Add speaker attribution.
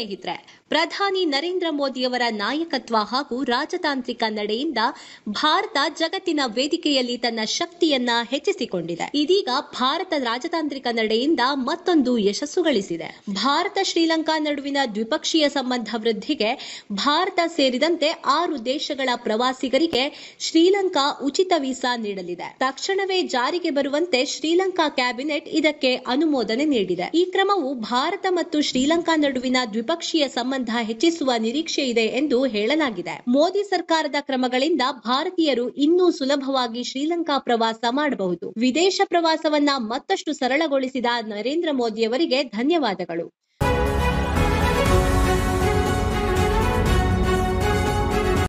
Speaker 1: ಸ್ನೇಹಿತರೆ ಪ್ರಧಾನಿ ನರೇಂದ್ರ ಮೋದಿಯವರ ನಾಯಕತ್ವ ಹಾಗೂ ರಾಜತಾಂತ್ರಿಕ ನಡೆಯಿಂದ ಭಾರತ ಜಗತ್ತಿನ ವೇದಿಕೆಯಲ್ಲಿ ತನ್ನ ಶಕ್ತಿಯನ್ನ ಹೆಚ್ಚಿಸಿಕೊಂಡಿದೆ ಇದೀಗ ಭಾರತ ರಾಜತಾಂತ್ರಿಕ ನಡೆಯಿಂದ ಮತ್ತೊಂದು ಯಶಸ್ಸು ಗಳಿಸಿದೆ ಭಾರತ ಶ್ರೀಲಂಕಾ ನಡುವಿನ ದ್ವಿಪಕ್ಷೀಯ ಸಂಬಂಧ ವೃದ್ಧಿಗೆ ಭಾರತ ಸೇರಿದಂತೆ ಆರು ದೇಶಗಳ ಪ್ರವಾಸಿಗರಿಗೆ ಶ್ರೀಲಂಕಾ ಉಚಿತ ವೀಸಾ ನೀಡಲಿದೆ ತಕ್ಷಣವೇ ಜಾರಿಗೆ ಬರುವಂತೆ ಶ್ರೀಲಂಕಾ ಕ್ಯಾಬಿನೆಟ್ ಇದಕ್ಕೆ ಅನುಮೋದನೆ ನೀಡಿದೆ ಈ ಕ್ರಮವು ಭಾರತ ಮತ್ತು ಶ್ರೀಲಂಕಾ ನಡುವಿನ ದ್ವಿಪಕ್ಷೀಯ ಸಂಬಂಧ ಹೆಚ್ಚಿಸುವ ನಿರೀಕ್ಷೆ ಇದೆ ಎಂದು ಹೇಳಲಾಗಿದೆ ಮೋದಿ ಸರ್ಕಾರದ ಕ್ರಮಗಳಿಂದ ಭಾರತೀಯರು ಇನ್ನೂ ಸುಲಭವಾಗಿ ಶ್ರೀಲಂಕಾ ಪ್ರವಾಸ ಮಾಡಬಹುದು ವಿದೇಶ ಪ್ರವಾಸವನ್ನ ಮತ್ತಷ್ಟು ಸರಳಗೊಳಿಸಿದ ನರೇಂದ್ರ ಮೋದಿಯವರಿಗೆ ಧನ್ಯವಾದಗಳು